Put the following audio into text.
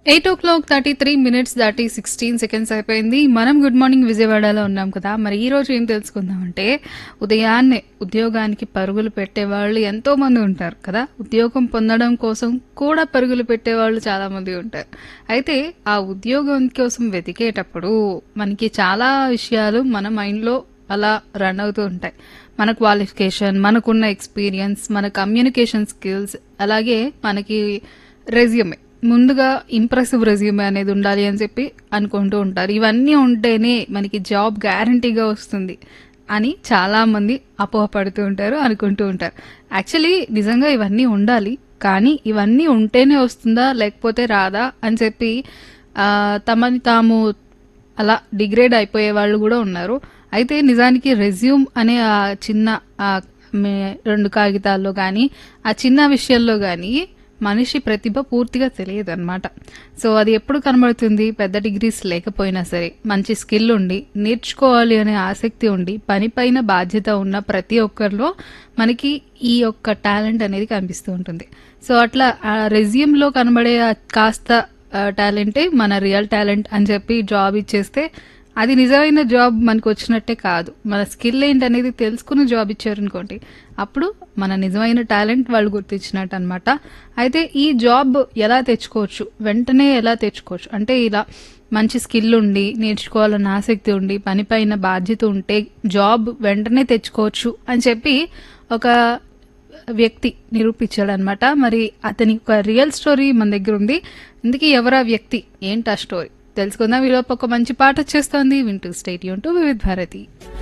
eight o'clock thirty three minutes దాటి sixteen seconds అయిపోయింది మనం గుడ్ మార్నింగ్ విజయవాడలో ఉన్నాం కదా మరి ఈ రోజు ఏం తెలుసుకుందామంటే ఉదయాన్నే ఉద్యోగానికి పరుగులు పెట్టేవాళ్ళు ఎంతో మంది ఉంటారు కదా ఉద్యోగం పొందడం కోసం కూడా పరుగులు పెట్టేవాళ్ళు చాలా మంది ఉంటారు అయితే ఆ ఉద్యోగం కోసం వెతికేటప్పుడు మనకి చాలా విషయాలు మన మైండ్లో అలా రన్ అవుతూ ఉంటాయి మన క్వాలిఫికేషన్ మనకున్న ఎక్స్పీరియన్స్ మన కమ్యూనికేషన్ స్కిల్స్ అలాగే మనకి రెజ్యూమే ముందుగా ఇంప్రెసివ్ రెజ్యూమే అనేది ఉండాలి అని చెప్పి అనుకుంటూ ఉంటారు ఇవన్నీ ఉంటేనే మనకి జాబ్ గ్యారంటీగా వస్తుంది అని చాలా మంది అపోహపడుతూ ఉంటారు అనుకుంటూ ఉంటారు యాక్చువల్లీ నిజంగా ఇవన్నీ ఉండాలి కానీ ఇవన్నీ ఉంటేనే వస్తుందా లేకపోతే రాదా అని చెప్పి ఆ, తమని తాము అలా డిగ్రేడ్ అయిపోయే వాళ్ళు కూడా ఉన్నారు అయితే నిజానికి రెజ్యూమ్ అనే ఆ చిన్న ఆ మే- రెండు కాగితాల్లో కానీ ఆ చిన్న విషయంలో కానీ మనిషి ప్రతిభ పూర్తిగా తెలియదు అనమాట సో అది ఎప్పుడు కనబడుతుంది పెద్ద డిగ్రీస్ లేకపోయినా సరే మంచి స్కిల్ ఉండి నేర్చుకోవాలి అనే ఆసక్తి ఉండి పనిపైన బాధ్యత ఉన్న ప్రతి ఒక్కరిలో మనకి ఈ యొక్క టాలెంట్ అనేది కనిపిస్తూ ఉంటుంది సో అట్లా ఆ రెజ్యూమ్లో కనబడే ఆ కాస్త టాలెంటే మన రియల్ టాలెంట్ అని చెప్పి జాబ్ ఇచ్చేస్తే అది నిజమైన జాబ్ మనకు వచ్చినట్టే కాదు మన స్కిల్ ఏంటనేది తెలుసుకుని జాబ్ ఇచ్చారనుకోండి అప్పుడు మన నిజమైన టాలెంట్ వాళ్ళు గుర్తించినట్టు అనమాట అయితే ఈ జాబ్ ఎలా తెచ్చుకోవచ్చు వెంటనే ఎలా తెచ్చుకోవచ్చు అంటే ఇలా మంచి స్కిల్ ఉండి నేర్చుకోవాలన్న ఆసక్తి ఉండి పనిపైన బాధ్యత ఉంటే జాబ్ వెంటనే తెచ్చుకోవచ్చు అని చెప్పి ఒక వ్యక్తి నిరూపించాడు అనమాట మరి అతని ఒక రియల్ స్టోరీ మన దగ్గర ఉంది ఇందుకే ఎవరా వ్యక్తి ఏంటి ఆ స్టోరీ తెలుసుకుందాం ఈలోపు ఒక మంచి పాట వచ్చేస్తోంది వింటూ స్టేట్ యూన్ టు వివిధ్ భారతి